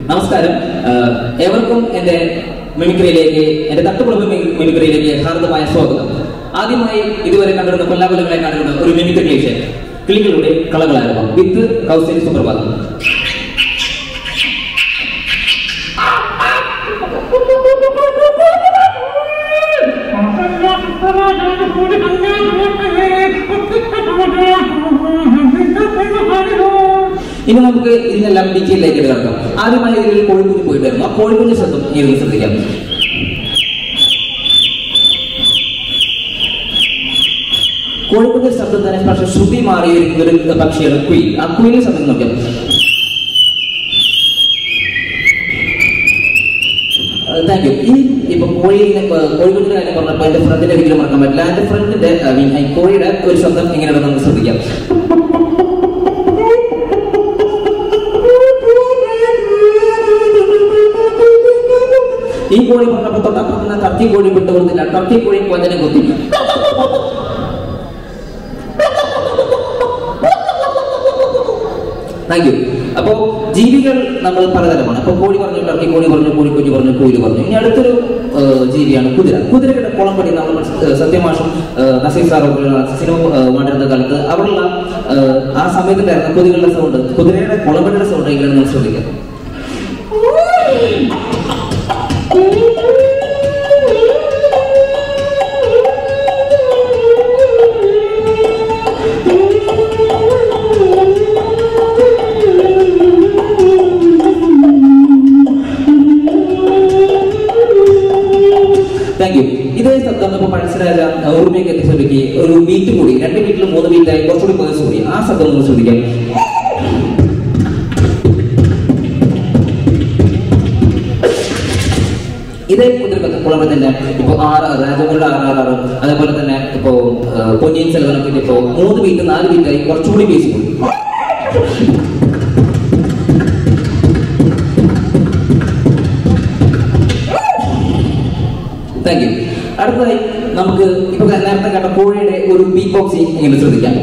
നമസ്കാരം ആഹ് ഏവർക്കും എന്റെ മിമിക്രിയിലേക്ക് എന്റെ തട്ടുപുളമ്പ് മിമിക്രിയിലേക്ക് ഹാർദമായ സ്വാഗതം ആദ്യമായി ഇതുവരെ കണ്ടിരുന്ന കൊല്ലാകൊല്ലങ്ങളെ കണ്ടിരുന്ന ഒരു മിമിക്രി ക്ലീഷ കിളികളുടെ കളകളാരവം വിത്ത് കൗസരി സുപ്രഭാതം ഇനി നമുക്ക് ഇതിനെല്ലാം ഡീറ്റെയിലേക്ക് കിടക്കാം ആദ്യമായി ഇതിൽ കോഴിക്കുഞ്ഞ് പോയിട്ടായിരുന്നു ആ കോഴിക്കുഞ്ഞ് ശബ്ദം ഈ ഒരു ശ്രദ്ധിക്കാം കോഴിക്കുഞ്ഞ് ശബ്ദം തന്നെ പക്ഷെ ശ്രുതി മാറിയിരിക്കുന്ന ഒരു പക്ഷിയാണ് കുയിൽ ആ കുയിലിന്റെ ശബ്ദം നോക്കാം താങ്ക് യു ഈ ഇപ്പൊ കോഴിനെ കോഴിക്കുഞ്ഞിന്റെ കാര്യം പറഞ്ഞപ്പോൾ എന്റെ ഫ്രണ്ടിനെ ഒരിക്കലും മറക്കാൻ പറ്റില്ല എന്റെ ഫ്രണ്ടിന്റെ ഐ മീൻ കോഴിയുടെ ഒരു ശബ്ദം എങ്ങനെയാണ് നമുക്ക് ശ്രദ്ധിക്കാം ഈ കോഴി പറഞ്ഞപ്പോ തൊട്ടപ്പുറത്ത് ടർക്കി കോഴി വിട്ടു കൊടുത്തില്ല ടർക്കി കോഴി കൊഞ്ഞനെ കുത്തി താങ്ക് യു അപ്പോ ജീവികൾ നമ്മൾ പലതരമാണ് അപ്പൊ കോഴി പറഞ്ഞു ടർക്കി കോഴി പറഞ്ഞു കോഴിക്കുഞ്ഞ് പറഞ്ഞു കോഴി പറഞ്ഞു ഇനി അടുത്തൊരു ഏഹ്, ജീവിയാണ് കുതിര കുതിരയുടെ കുളമ്പടി നമ്മൾ ഏഹ്, സത്യമാഷും ഏഹ്, നസീർ സാറും സിനിമ ഏഹ്, വേണ്ടിരുന്ന കാലത്ത് അവിടെയുള്ള ഏഹ്, ആ സമയത്തുണ്ടായിരുന്ന കുതിരകളുടെ സൗണ്ട് കുതിരയുടെ കുളമ്പടിയുടെ സൗണ്ട് എങ്ങനെയാണ് നമ്മൾ ശ്രദ്ധിക്കാം താങ്ക് യു ഇതേ ശബ്ദം ഇപ്പൊ പഴശ്ശിരാജ ഓർമ്മയ്ക്ക് എത്തിച്ചവയ്ക്ക് ഒരു ബീറ്റ് കൂടി രണ്ട് ബീറ്റിലും മൂന്ന് ബീറ്റായി കുറച്ചുകൂടി പേഴ്സ് കൂടി ആ ശബ്ദം ഒന്ന് ശ്രദ്ധിക്കാം ഇതേ കുതിരക്കത്ത് കുളമ്പ് തന്നെ ഇപ്പൊ ആറ് രാജങ്ങളുടെ ആറ് ആറ് ആറ് അതേപോലെ തന്നെ ഇപ്പോ ആ, പൊന്നിയിൻ സെൽവനൊക്കെ ഇപ്പോ മൂന്ന് ബീറ്റ് നാല് ബീറ്റായി കുറച്ചുകൂടി പേസ് കൂടി താങ്ക് യു അടുത്തതായി നമുക്ക് ഇപ്പൊ നേരത്തെ കണ്ട കോഴിയുടെ ഒരു ബീറ്റ് ബോക്സിംഗ് ഇങ്ങനെ ശ്രദ്ധിക്കാം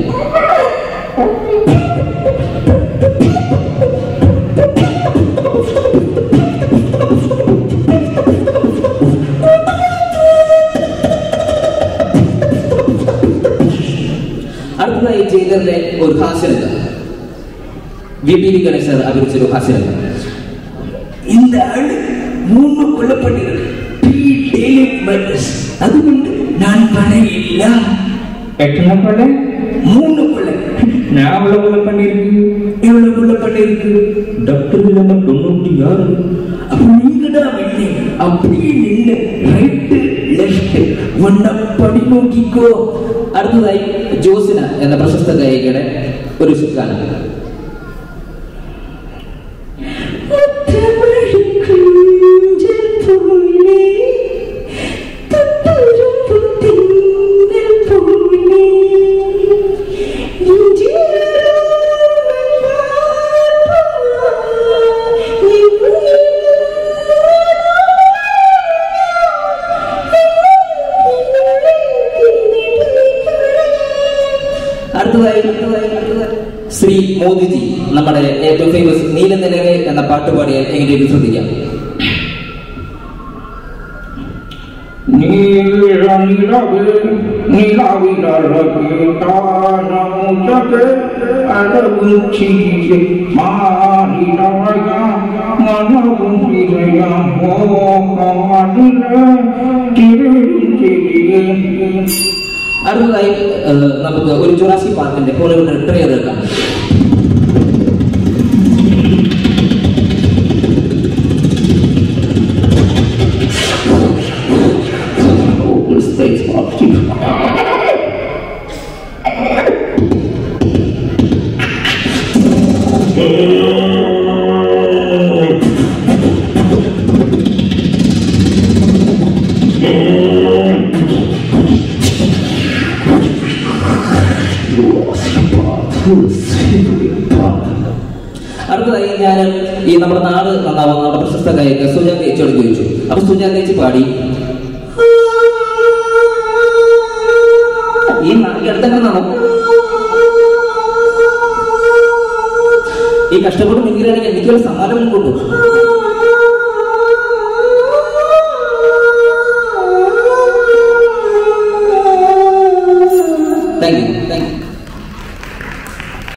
അടുത്തതായി ജയിലറിലെ ഒരു ഹാസ്യരംഗം V P V Ganesh sir അഭിനയിച്ചൊരു ഹാസ്യരംഗം இந்த ஆள் மூணு கொல்லப்பட்டீர்கள் அதுകൊണ്ട് நான் பழையில்ல எத்தனை கொலை மூணு கொலை நான் அவ்வளவு கொலை பண்ணிருக்கு எவ்வளவு கொல்லப்பட்டிருக்கு டாக்டர் நம்பர் தொண்ணூற்றி ஆறு அப்ப நீங்க தான் இல்லை அப்படியே நின்று ரைட்டு ലെഫ്റ്റ് വണ്ണപ്പടി നോക്കിക്കോ അടുത്തതായി ജോസിന എന്ന പ്രശസ്ത ഗായികയുടെ ഒരു ഗാനം അടുത്തതായി അടുത്തതായി, അടുത്തതായി ശ്രീ മോദിജി നമ്മുടെ ഏറ്റവും ഫേമസ് നീലനിലകെ എന്ന പാട്ട് പാടിയാൽ എങ്ങനെയൊക്കെ ശ്രദ്ധിക്കാം നീല നിലവ് നിലവിലഴകെ താരമുചകെ അഴകും ചിരിയെ മാറിലവയ മനവും പിഴയ മോഹമടിലെ തിരയും തിരിയെ അടുത്തതായി ഏഹ്, നമുക്ക് ഒരു ജുറാസി പാർക്കിന്റെ ഹോളിവുഡ് ട്രെയിലർ കാണാം അടുത്തതായി ഞാൻ ഈ നമ്മുടെ നാട് നന്നാവുന്ന നമ്മുടെ പ്രശസ്ത ഗായിക സുജാത ചേച്ചിയോട് ചോദിച്ചു അപ്പൊ സുജാത ചേച്ചി പാടി ഈ നാട്ടിൽ അടുത്തെന്നാണോ ഈ കഷ്ടപ്പെട്ട് മിങ്കിലാണെങ്കിൽ എനിക്കൊരു സമ്മാനം കൊണ്ടു താങ്ക് യു താങ്ക് യു